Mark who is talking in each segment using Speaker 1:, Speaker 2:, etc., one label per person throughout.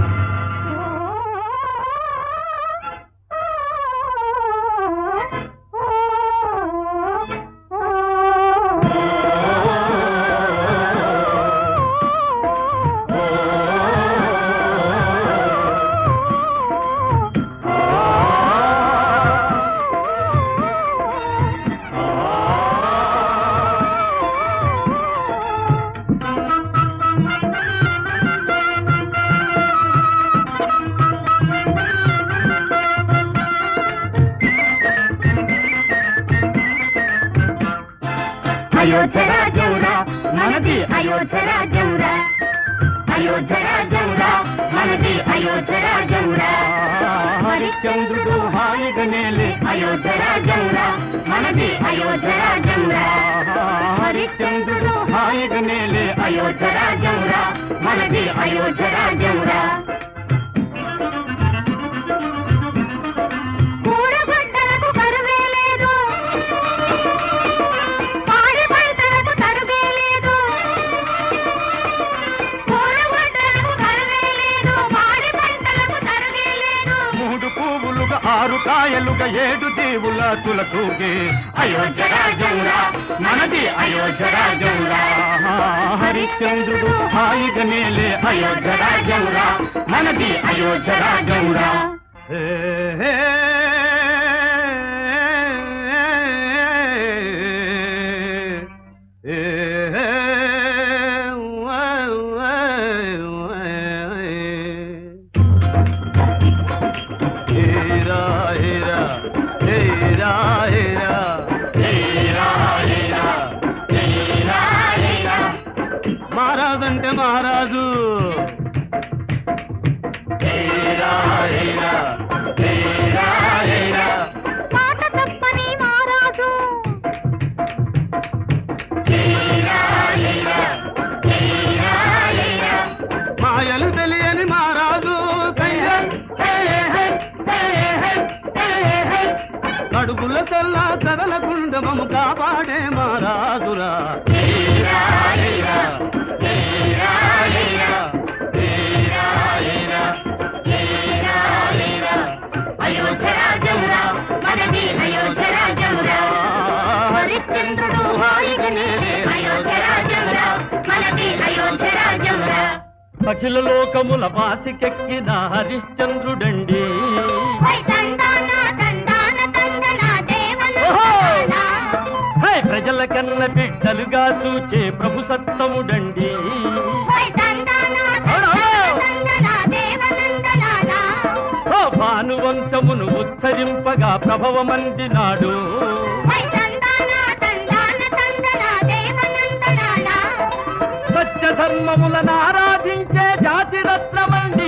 Speaker 1: అయోధ్య రాజౌరా మనది అయోధ్య రాజౌరా అయోధ్య రాజౌరా మనది అయోధ్య రాజౌరా హరిశ్చంద్రుడు హాయిగా నేలే అయోధ్య రాజౌరా మనది అయోధ్య రాజౌరా హరిశ్చంద్రుడు హాయిగా నేలే అయోధ్య రాజౌరా మనది అయోధ్య రాజౌరా కూడబట్టలకు కరువే లేదు పాడి పంటలకు తరుగే లేదు కూడబట్టలకు కరువే లేదు పాడి పంటలకు తరుగే లేదు
Speaker 2: మూడు పువ్వులుగా ఆరు కాయలుగా ఏడు దేవుల తులతూగే
Speaker 1: అయోధ్య రాజౌరా మనది అయోధ్య రాజౌరా
Speaker 2: హరిశ్చంద్రుడు హాయిగా నేలే
Speaker 1: అయోధ్య రాజౌరా మనది అయోధ్య రాజౌరా
Speaker 2: హే, హే, హే, హే, వా, వా, వా, హేరా, హేరా, హేరా, హేరా, హేరా, హేరా, హేరా, హేరా. మహారాజంటే మహారాజు హేరా, హేరా, హేరా, హేరా.
Speaker 1: మాట తప్పని మహారాజు హేరా, హేరా, హేరా, హేరా.
Speaker 2: మాయలు తెలియని మహారాజు కయ్య హే, హే, హే, హే, హే, హే. కడుపుల తెల్ల కదల గుండమము కాపాడే మహారాజురా
Speaker 1: హేరా, హేరా, హేరా, హేరా.
Speaker 2: హేరా, హేరా.
Speaker 1: హేరా, హేరా. అయోధ్య రాజమురా మనది అయోధ్య రాజమురా హరిశ్చంద్రుడు హాయిగా నేలే అయోధ్య రాజమురా మనది అయోధ్య రాజమురా
Speaker 2: అఖిల లోకముల వాసికెక్కిన హరిశ్చంద్రుడండి
Speaker 1: హై తందాన తందాన తందన
Speaker 2: ఓహో!
Speaker 1: దేవనందనా
Speaker 2: హై ప్రజల కన్న బిడ్డలుగా చూచే ప్రభు సత్తముడండి
Speaker 1: హై తందాన తందాన తందన దేవనందనా
Speaker 2: ఓ భానువంశమును ఉద్ధరింపగా ప్రభవమందినాడు
Speaker 1: హై తందాన తందాన తందన దేవనందనా
Speaker 2: సత్య ధర్మములను ఆరాధించే జాతి రత్నమండి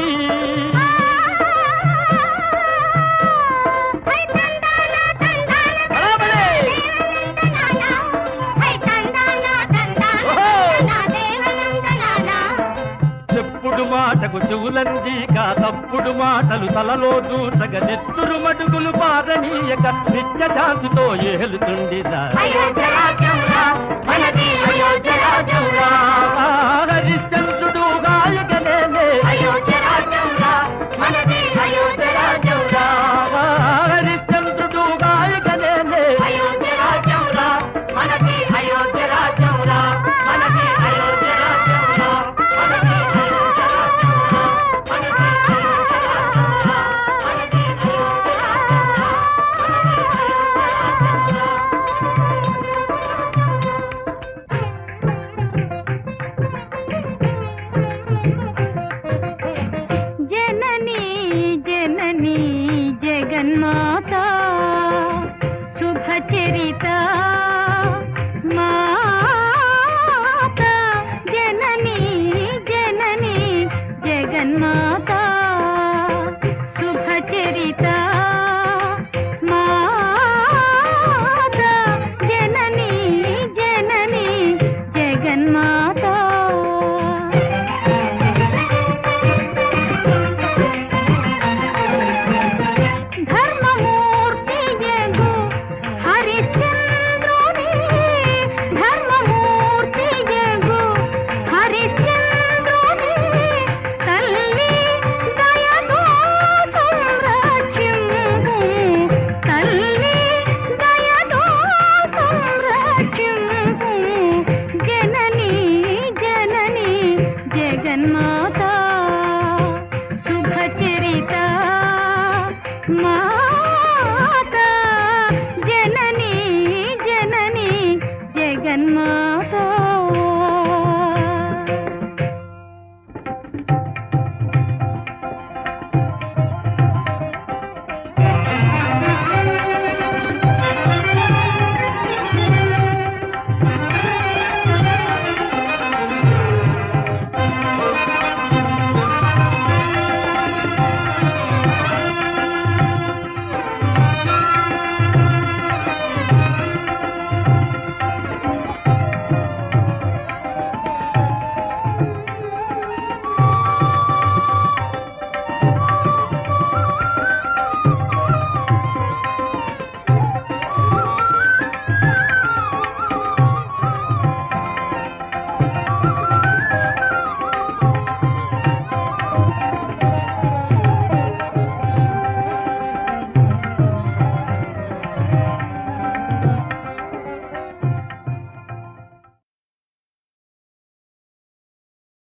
Speaker 1: హై తందాన తందాన
Speaker 2: బరాబరే!
Speaker 1: దేవనందనా హై తందాన తందాన
Speaker 2: ఓహో!
Speaker 1: దేవనందనా
Speaker 2: చెప్పుడు మాటకు చెవులందీక తప్పుడు మాటలు తలలో దూసగ నెత్తురు మడుగులు పారనీయక నిత్య శాంతితో ఏలుతుండిదా
Speaker 1: అయోధ్య రాజ్యంరా మనది అయోధ్య రాజ్యంరా
Speaker 2: హరిశ్చంద్ర